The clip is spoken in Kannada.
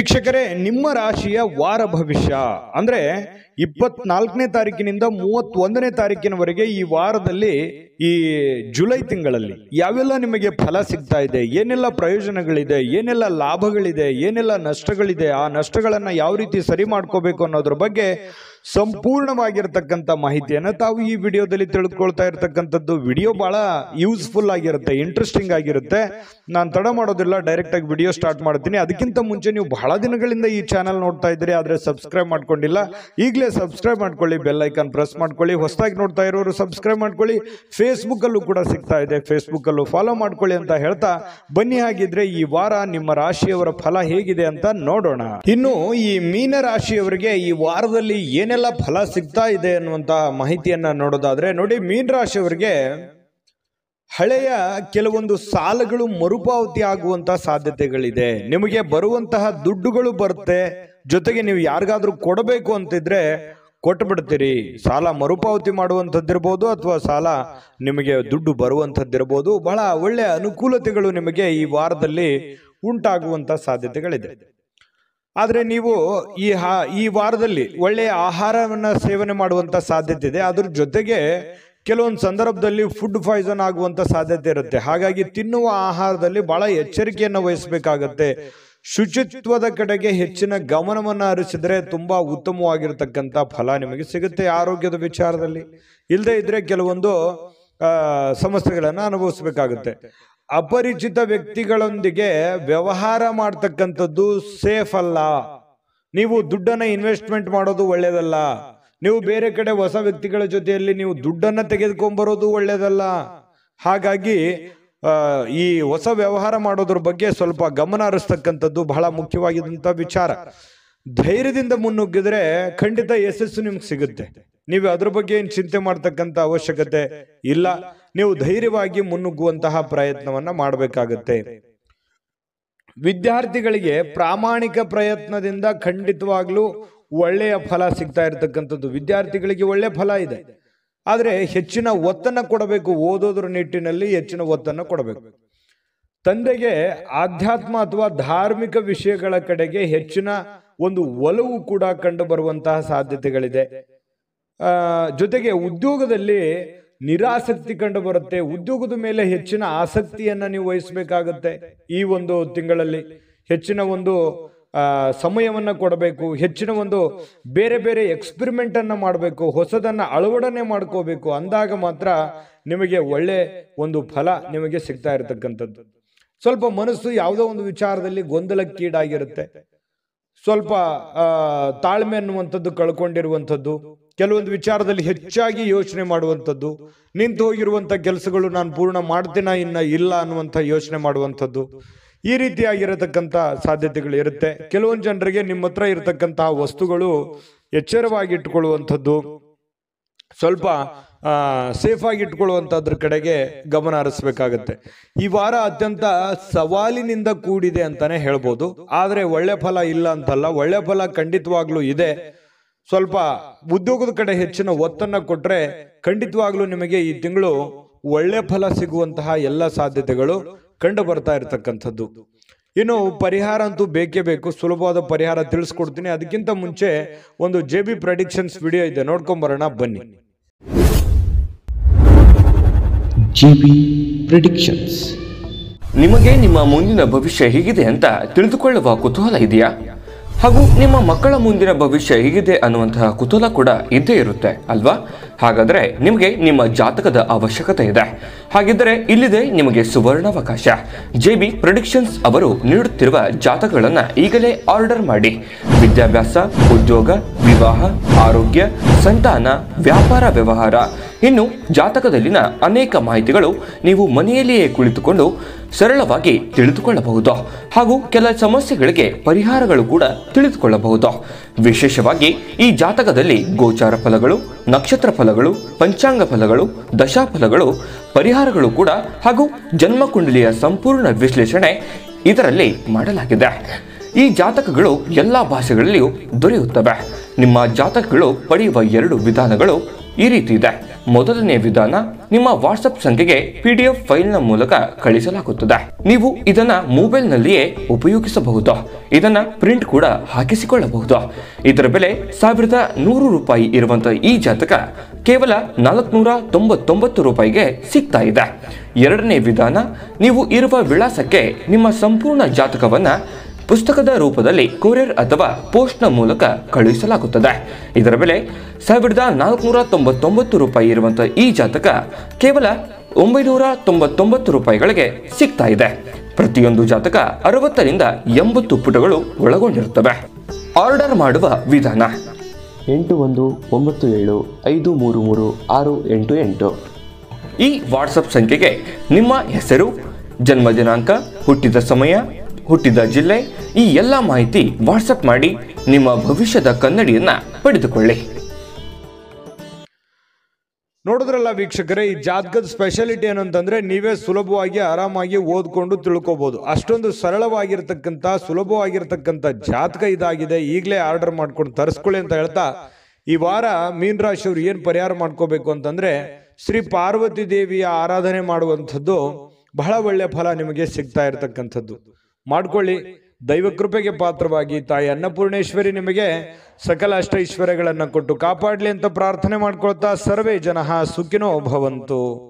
ವೀಕ್ಷಕರೇ ನಿಮ್ಮ ರಾಶಿಯ ವಾರ ಭವಿಷ್ಯ ಅಂದ್ರೆ ಇಪ್ಪತ್ನಾಲ್ಕನೇ ತಾರೀಕಿನಿಂದ ಮೂವತ್ತೊಂದನೇ ತಾರೀಕಿನವರೆಗೆ ಈ ವಾರದಲ್ಲಿ ಈ ಜುಲೈ ತಿಂಗಳಲ್ಲಿ ಯಾವೆಲ್ಲ ನಿಮಗೆ ಫಲ ಸಿಗ್ತಾ ಇದೆ ಏನೆಲ್ಲ ಪ್ರಯೋಜನಗಳಿದೆ ಏನೆಲ್ಲ ಲಾಭಗಳಿದೆ ಏನೆಲ್ಲ ನಷ್ಟಗಳಿದೆ ಆ ನಷ್ಟಗಳನ್ನ ಯಾವ ರೀತಿ ಸರಿ ಮಾಡ್ಕೋಬೇಕು ಅನ್ನೋದ್ರ ಬಗ್ಗೆ ಸಂಪೂರ್ಣವಾಗಿರ್ತಕ್ಕಂಥ ಮಾಹಿತಿಯನ್ನು ತಾವು ಈ ವಿಡಿಯೋದಲ್ಲಿ ತಿಳಿದುಕೊಳ್ತಾ ಇರತಕ್ಕಂಥದ್ದು ವಿಡಿಯೋ ಬಹಳ ಯೂಸ್ಫುಲ್ ಆಗಿರುತ್ತೆ ಇಂಟ್ರೆಸ್ಟಿಂಗ್ ಆಗಿರುತ್ತೆ ನಾನು ತಡ ಮಾಡೋದಿಲ್ಲ ಡೈರೆಕ್ಟ್ ಆಗಿ ವಿಡಿಯೋ ಸ್ಟಾರ್ಟ್ ಮಾಡ್ತೀನಿ ಅದಕ್ಕಿಂತ ಮುಂಚೆ ನೀವು ಬಹಳ ದಿನಗಳಿಂದ ಈ ಚಾನಲ್ ನೋಡ್ತಾ ಇದ್ದೀರಿ ಆದ್ರೆ ಸಬ್ಸ್ಕ್ರೈಬ್ ಮಾಡ್ಕೊಂಡಿಲ್ಲ ಈಗಲೇ ಸಬ್ಸ್ಕ್ರೈಬ್ ಮಾಡ್ಕೊಳ್ಳಿ ಬೆಲ್ ಐಕಾನ್ ಪ್ರೆಸ್ ಮಾಡ್ಕೊಳ್ಳಿ ಹೊಸದಾಗಿ ನೋಡ್ತಾ ಇರೋರು ಸಬ್ಸ್ಕ್ರೈಬ್ ಮಾಡ್ಕೊಳ್ಳಿ ಫೇಸ್ಬುಕ್ ಅಲ್ಲೂ ಕೂಡ ಸಿಗ್ತಾ ಇದೆ ಫೇಸ್ಬುಕ್ ಅಲ್ಲೂ ಫಾಲೋ ಮಾಡ್ಕೊಳ್ಳಿ ಅಂತ ಹೇಳ್ತಾ ಬನ್ನಿ ಹಾಗಿದ್ರೆ ಈ ವಾರ ನಿಮ್ಮ ರಾಶಿಯವರ ಫಲ ಹೇಗಿದೆ ಅಂತ ನೋಡೋಣ ಇನ್ನು ಈ ಮೀನ ರಾಶಿಯವರಿಗೆ ಈ ವಾರದಲ್ಲಿ ಏನೆಲ್ಲ ಫಲ ಸಿಗ್ತಾ ಇದೆ ಅನ್ನುವಂತ ಮಾಹಿತಿಯನ್ನ ನೋಡೋದಾದ್ರೆ ನೋಡಿ ಮೀನ ರಾಶಿಯವರಿಗೆ ಹಳೆಯ ಕೆಲವೊಂದು ಸಾಲಗಳು ಮರುಪಾವತಿ ಆಗುವಂತ ಸಾಧ್ಯತೆಗಳಿದೆ ನಿಮಗೆ ಬರುವಂತಹ ದುಡ್ಡುಗಳು ಬರುತ್ತೆ ಜೊತೆಗೆ ನೀವು ಯಾರಿಗಾದ್ರೂ ಕೊಡಬೇಕು ಅಂತಿದ್ರೆ ಕೊಟ್ಟು ಬಿಡ್ತೀರಿ ಸಾಲ ಮರುಪಾವತಿ ಮಾಡುವಂಥದ್ದಿರ್ಬೋದು ಅಥವಾ ಸಾಲ ನಿಮಗೆ ದುಡ್ಡು ಬರುವಂಥದ್ದಿರ್ಬೋದು ಬಹಳ ಒಳ್ಳೆಯ ಅನುಕೂಲತೆಗಳು ನಿಮಗೆ ಈ ವಾರದಲ್ಲಿ ಉಂಟಾಗುವಂತ ಸಾಧ್ಯತೆಗಳಿದೆ ಆದ್ರೆ ನೀವು ಈ ಹಾ ಈ ವಾರದಲ್ಲಿ ಒಳ್ಳೆಯ ಆಹಾರವನ್ನ ಸೇವನೆ ಮಾಡುವಂತ ಸಾಧ್ಯತೆ ಇದೆ ಅದ್ರ ಜೊತೆಗೆ ಕೆಲವೊಂದು ಸಂದರ್ಭದಲ್ಲಿ ಫುಡ್ ಪಾಯ್ಸನ್ ಆಗುವಂತ ಸಾಧ್ಯತೆ ಇರುತ್ತೆ ಹಾಗಾಗಿ ತಿನ್ನುವ ಆಹಾರದಲ್ಲಿ ಬಹಳ ಎಚ್ಚರಿಕೆಯನ್ನು ವಹಿಸಬೇಕಾಗತ್ತೆ ಶುಚಿತ್ವದ ಕಡೆಗೆ ಹೆಚ್ಚಿನ ಗಮನವನ್ನ ಹರಿಸಿದ್ರೆ ತುಂಬಾ ಉತ್ತಮವಾಗಿರ್ತಕ್ಕಂಥ ಫಲ ನಿಮಗೆ ಸಿಗುತ್ತೆ ಆರೋಗ್ಯದ ವಿಚಾರದಲ್ಲಿ ಇಲ್ಲದೆ ಇದ್ರೆ ಕೆಲವೊಂದು ಆ, ಸಮಸ್ಯೆಗಳನ್ನ ಅನುಭವಿಸಬೇಕಾಗುತ್ತೆ ಅಪರಿಚಿತ ವ್ಯಕ್ತಿಗಳೊಂದಿಗೆ ವ್ಯವಹಾರ ಮಾಡ್ತಕ್ಕಂಥದ್ದು ಸೇಫ್ ಅಲ್ಲ ನೀವು ದುಡ್ಡನ್ನ ಇನ್ವೆಸ್ಟ್ಮೆಂಟ್ ಮಾಡೋದು ಒಳ್ಳೇದಲ್ಲ ನೀವು ಬೇರೆ ಕಡೆ ಹೊಸ ವ್ಯಕ್ತಿಗಳ ಜೊತೆಯಲ್ಲಿ ನೀವು ದುಡ್ಡನ್ನ ತೆಗೆದುಕೊಂಡ್ಬರೋದು ಒಳ್ಳೇದಲ್ಲ ಹಾಗಾಗಿ ಆ, ಈ ಹೊಸ ವ್ಯವಹಾರ ಮಾಡೋದ್ರ ಬಗ್ಗೆ ಸ್ವಲ್ಪ ಗಮನ ಹರಿಸ್ತಕ್ಕಂಥದ್ದು ಬಹಳ ಮುಖ್ಯವಾಗಿದ್ದಂಥ ವಿಚಾರ ಧೈರ್ಯದಿಂದ ಮುನ್ನುಗ್ಗಿದ್ರೆ ಖಂಡಿತ ಯಶಸ್ಸು ನಿಮ್ಗೆ ಸಿಗುತ್ತೆ ನೀವು ಅದ್ರ ಬಗ್ಗೆ ಏನು ಚಿಂತೆ ಮಾಡ್ತಕ್ಕಂಥ ಅವಶ್ಯಕತೆ ಇಲ್ಲ ನೀವು ಧೈರ್ಯವಾಗಿ ಮುನ್ನುಗ್ಗುವಂತಹ ಪ್ರಯತ್ನವನ್ನ ಮಾಡಬೇಕಾಗತ್ತೆ ವಿದ್ಯಾರ್ಥಿಗಳಿಗೆ ಪ್ರಾಮಾಣಿಕ ಪ್ರಯತ್ನದಿಂದ ಖಂಡಿತವಾಗ್ಲೂ ಒಳ್ಳೆಯ ಫಲ ಸಿಗ್ತಾ ಇರತಕ್ಕಂಥದ್ದು ವಿದ್ಯಾರ್ಥಿಗಳಿಗೆ ಒಳ್ಳೆ ಫಲ ಇದೆ ಆದರೆ ಹೆಚ್ಚಿನ ಒತ್ತನ್ನು ಕೊಡಬೇಕು ಓದೋದ್ರ ನಿಟ್ಟಿನಲ್ಲಿ ಹೆಚ್ಚಿನ ಒತ್ತನ್ನು ಕೊಡಬೇಕು ತಂದೆಗೆ ಆಧ್ಯಾತ್ಮ ಅಥವಾ ಧಾರ್ಮಿಕ ವಿಷಯಗಳ ಕಡೆಗೆ ಹೆಚ್ಚಿನ ಒಂದು ಒಲವು ಕೂಡ ಕಂಡು ಬರುವಂತಹ ಸಾಧ್ಯತೆಗಳಿದೆ ಆ, ಜೊತೆಗೆ ಉದ್ಯೋಗದಲ್ಲಿ ನಿರಾಸಕ್ತಿ ಕಂಡು ಬರುತ್ತೆ ಉದ್ಯೋಗದ ಮೇಲೆ ಹೆಚ್ಚಿನ ಆಸಕ್ತಿಯನ್ನ ನೀವು ವಹಿಸಬೇಕಾಗುತ್ತೆ ಈ ಒಂದು ತಿಂಗಳಲ್ಲಿ ಹೆಚ್ಚಿನ ಒಂದು ಆ, ಸಮಯವನ್ನ ಕೊಡಬೇಕು ಹೆಚ್ಚಿನ ಒಂದು ಬೇರೆ ಬೇರೆ ಎಕ್ಸ್ಪೆರಿಮೆಂಟ್ ಅನ್ನ ಮಾಡಬೇಕು ಹೊಸದನ್ನ ಅಳವಡನೆ ಮಾಡ್ಕೋಬೇಕು ಅಂದಾಗ ಮಾತ್ರ ನಿಮಗೆ ಒಳ್ಳೆ ಒಂದು ಫಲ ನಿಮಗೆ ಸಿಗ್ತಾ ಇರತಕ್ಕಂಥದ್ದು ಸ್ವಲ್ಪ ಮನಸ್ಸು ಯಾವುದೋ ಒಂದು ವಿಚಾರದಲ್ಲಿ ಗೊಂದಲಕ್ಕೀಡಾಗಿರುತ್ತೆ ಸ್ವಲ್ಪ ಆ, ತಾಳ್ಮೆ ಅನ್ನುವಂಥದ್ದು ಕಳ್ಕೊಂಡಿರುವಂಥದ್ದು ಕೆಲವೊಂದು ವಿಚಾರದಲ್ಲಿ ಹೆಚ್ಚಾಗಿ ಯೋಚನೆ ಮಾಡುವಂಥದ್ದು ನಿಂತು ಹೋಗಿರುವಂಥ ಕೆಲಸಗಳು ನಾನು ಪೂರ್ಣ ಮಾಡ್ತೀನ ಇನ್ನ ಇಲ್ಲ ಅನ್ನುವಂಥ ಯೋಚನೆ ಮಾಡುವಂಥದ್ದು ಈ ರೀತಿಯಾಗಿರತಕ್ಕಂಥ ಸಾಧ್ಯತೆಗಳು ಇರುತ್ತೆ ಕೆಲವೊಂದು ಜನರಿಗೆ ನಿಮ್ಮ ಹತ್ರ ಇರತಕ್ಕಂತಹ ವಸ್ತುಗಳು ಎಚ್ಚರವಾಗಿ ಇಟ್ಕೊಳ್ಳುವಂಥದ್ದು ಸ್ವಲ್ಪ ಸೇಫ್ ಆಗಿ ಇಟ್ಕೊಳ್ಳುವಂಥದ್ರ ಕಡೆಗೆ ಗಮನ ಹರಿಸ್ಬೇಕಾಗತ್ತೆ ಈ ವಾರ ಅತ್ಯಂತ ಸವಾಲಿನಿಂದ ಕೂಡಿದೆ ಅಂತಾನೆ ಹೇಳ್ಬೋದು ಆದ್ರೆ ಒಳ್ಳೆ ಫಲ ಇಲ್ಲ ಅಂತಲ್ಲ ಒಳ್ಳೆ ಫಲ ಖಂಡಿತವಾಗ್ಲೂ ಇದೆ ಸ್ವಲ್ಪ ಉದ್ಯೋಗದ ಕಡೆ ಹೆಚ್ಚಿನ ಒತ್ತನ್ನ ಕೊಟ್ರೆ ಖಂಡಿತವಾಗ್ಲೂ ನಿಮಗೆ ಈ ತಿಂಗಳು ಒಳ್ಳೆ ಫಲ ಸಿಗುವಂತಹ ಎಲ್ಲ ಸಾಧ್ಯತೆಗಳು ಕಂಡು ಬರ್ತಾ ಇರತಕ್ಕಂಥದ್ದು ಇನ್ನು ಪರಿಹಾರ ಅಂತೂ ಬೇಕೇ ಬೇಕು ಸುಲಭವಾದ ಪರಿಹಾರ ತಿಳಿಸ್ಕೊಡ್ತೀನಿ ಅದಕ್ಕಿಂತ ಮುಂಚೆ ಒಂದು ಜೆ ಬಿ ಪ್ರಡಿಕ್ಷನ್ಸ್ ವಿಡಿಯೋ ಇದೆ ನೋಡ್ಕೊಂಬರೋಣ ಬನ್ನಿ GB Predictions. ನಿಮಗೆ ನಿಮ್ಮ ಮುಂದಿನ ಭವಿಷ್ಯ ಹೇಗಿದೆ ಅಂತ ತಿಳಿದುಕೊಳ್ಳುವ ಕುತೂಹಲ ಇದೆಯಾ ಹಾಗೂ ನಿಮ್ಮ ಮಕ್ಕಳ ಮುಂದಿನ ಭವಿಷ್ಯ ಹೇಗಿದೆ ಅನ್ನುವಂತಹ ಕುತೂಹಲ ಕೂಡ ಇದ್ದೇ ಇರುತ್ತೆ ಅಲ್ವಾ ಹಾಗಾದ್ರೆ ನಿಮಗೆ ನಿಮ್ಮ ಜಾತಕದ ಅವಶ್ಯಕತೆ ಇದೆ ಹಾಗಿದ್ದರೆ ಇಲ್ಲಿದೆ ನಿಮಗೆ ಸುವರ್ಣಾವಕಾಶ ಜೆ ಬಿ ಪ್ರೊಡಿಕ್ಷನ್ಸ್ ಅವರು ನೀಡುತ್ತಿರುವ ಜಾತಕಗಳನ್ನು ಈಗಲೇ ಆರ್ಡರ್ ಮಾಡಿ ವಿದ್ಯಾಭ್ಯಾಸ ಉದ್ಯೋಗ ವಿವಾಹ ಆರೋಗ್ಯ ಸಂತಾನ ವ್ಯಾಪಾರ ವ್ಯವಹಾರ ಇನ್ನು ಜಾತಕದಲ್ಲಿನ ಅನೇಕ ಮಾಹಿತಿಗಳು ನೀವು ಮನೆಯಲ್ಲಿಯೇ ಕುಳಿತುಕೊಂಡು ಸರಳವಾಗಿ ತಿಳಿದುಕೊಳ್ಳಬಹುದು ಹಾಗೂ ಕೆಲ ಸಮಸ್ಯೆಗಳಿಗೆ ಪರಿಹಾರಗಳು ಕೂಡ ತಿಳಿದುಕೊಳ್ಳಬಹುದು ವಿಶೇಷವಾಗಿ ಈ ಜಾತಕದಲ್ಲಿ ಗೋಚಾರ ಫಲಗಳು ನಕ್ಷತ್ರ ಫಲಗಳು ಪಂಚಾಂಗ ಫಲಗಳು ದಶಾಫಲಗಳು ಪರಿಹಾರಗಳು ಕೂಡ ಹಾಗೂ ಜನ್ಮಕುಂಡಲಿಯ ಸಂಪೂರ್ಣ ವಿಶ್ಲೇಷಣೆ ಇದರಲ್ಲಿ ಮಾಡಲಾಗಿದೆ ಈ ಜಾತಕಗಳು ಎಲ್ಲ ಭಾಷೆಗಳಲ್ಲಿಯೂ ದೊರೆಯುತ್ತವೆ ನಿಮ್ಮ ಜಾತಕಗಳು ಪಡೆಯುವ ಎರಡು ವಿಧಾನಗಳು ಈ ರೀತಿ ಇದೆ ಮೊದಲನೇ ವಿಧಾನ ನಿಮ್ಮ ವಾಟ್ಸಪ್ ಸಂಖ್ಯೆಗೆ ಪಿ ಡಿ ಎಫ್ ಫೈಲ್ನ ಮೂಲಕ ಕಳಿಸಲಾಗುತ್ತದೆ ನೀವು ಇದನ್ನ ಮೊಬೈಲ್ನಲ್ಲಿಯೇ ಉಪಯೋಗಿಸಬಹುದು ಇದನ್ನ ಪ್ರಿಂಟ್ ಕೂಡ ಹಾಕಿಸಿಕೊಳ್ಳಬಹುದು ಇದರ ಬೆಲೆ ಸಾವಿರದ ನೂರು ರೂಪಾಯಿ ಇರುವಂತಹ ಈ ಜಾತಕ ಕೇವಲ ನಾಲ್ಕುನೂರ ತೊಂಬತ್ತೊಂಬತ್ತು ರೂಪಾಯಿಗೆ ಸಿಗ್ತಾ ಇದೆ ಎರಡನೇ ವಿಧಾನ ನೀವು ಇರುವ ವಿಳಾಸಕ್ಕೆ ನಿಮ್ಮ ಸಂಪೂರ್ಣ ಜಾತಕವನ್ನ ಪುಸ್ತಕದ ರೂಪದಲ್ಲಿ ಕೊರಿಯರ್ ಅಥವಾ ಪೋಸ್ಟ್ನ ಮೂಲಕ ಕಳುಹಿಸಲಾಗುತ್ತದೆ ಇದರ ಬೆಲೆ ಸಾವಿರದ ನಾಲ್ಕುನೂರ ತೊಂಬತ್ತೊಂಬತ್ತು ರೂಪಾಯಿ ಇರುವಂತಹ ಈ ಜಾತಕ ಕೇವಲ ಒಂಬೈನೂರ ತೊಂಬತ್ತೊಂಬತ್ತು ರೂಪಾಯಿಗಳಿಗೆ ಸಿಗ್ತಾ ಇದೆ ಪ್ರತಿಯೊಂದು ಜಾತಕ ಅರವತ್ತರಿಂದ ಎಂಬತ್ತು ಪುಟಗಳು ಒಳಗೊಂಡಿರುತ್ತವೆ ಆರ್ಡರ್ ಮಾಡುವ ವಿಧಾನ ಎಂಟು ಒಂದು ಒಂಬತ್ತು ಏಳು ಐದು ಮೂರು ಮೂರು ಆರು ಎಂಟು ಎಂಟು ಈ ವಾಟ್ಸಪ್ ಸಂಖ್ಯೆಗೆ ನಿಮ್ಮ ಹೆಸರು ಜನ್ಮ ದಿನಾಂಕ ಹುಟ್ಟಿದ ಸಮಯ ಹುಟ್ಟಿದ ಜಿಲ್ಲೆ ಈ ಎಲ್ಲ ಮಾಹಿತಿ ವಾಟ್ಸಪ್ ಮಾಡಿ ನಿಮ್ಮ ಭವಿಷ್ಯದ ಕನ್ನಡಿಯನ್ನ ಪಡೆದುಕೊಳ್ಳಿ ನೋಡಿದ್ರಲ್ಲ ವೀಕ್ಷಕರೇ ಈ ಜಾತಕದ ಸ್ಪೆಷಾಲಿಟಿ ಏನು ಅಂತಂದ್ರೆ ನೀವೇ ಸುಲಭವಾಗಿ ಆರಾಮಾಗಿ ಓದ್ಕೊಂಡು ತಿಳ್ಕೊಬಹುದು ಅಷ್ಟೊಂದು ಸರಳವಾಗಿರ್ತಕ್ಕಂಥ ಸುಲಭವಾಗಿರ್ತಕ್ಕಂಥ ಜಾತಕ ಇದಾಗಿದೆ ಈಗಲೇ ಆರ್ಡರ್ ಮಾಡ್ಕೊಂಡು ತರಿಸ್ಕೊಳ್ಳಿ ಅಂತ ಹೇಳ್ತಾ ಈ ವಾರ ಮೀನ್ ರಾಶಿಯವ್ರು ಏನು ಪರಿಹಾರ ಮಾಡ್ಕೋಬೇಕು ಅಂತಂದ್ರೆ ಶ್ರೀ ಪಾರ್ವತಿ ದೇವಿಯ ಆರಾಧನೆ ಮಾಡುವಂಥದ್ದು ಬಹಳ ಒಳ್ಳೆಯ ಫಲ ನಿಮಗೆ ಸಿಗ್ತಾ ಇರತಕ್ಕಂಥದ್ದು ಮಾಡ್ಕೊಳ್ಳಿ ದೈವ ಕೃಪೆಗೆ ಪಾತ್ರವಾಗಿ ತಾಯಿ ಅನ್ನಪೂರ್ಣೇಶ್ವರಿ ನಿಮಗೆ ಸಕಲ ಅಷ್ಟೈಶ್ವರ್ಯಗಳನ್ನು ಕೊಟ್ಟು ಕಾಪಾಡಲಿ ಅಂತ ಪ್ರಾರ್ಥನೆ ಮಾಡ್ಕೊಳ್ತಾ ಸರ್ವೇ ಜನ ಸುಖಿನೋ ಭವಂತು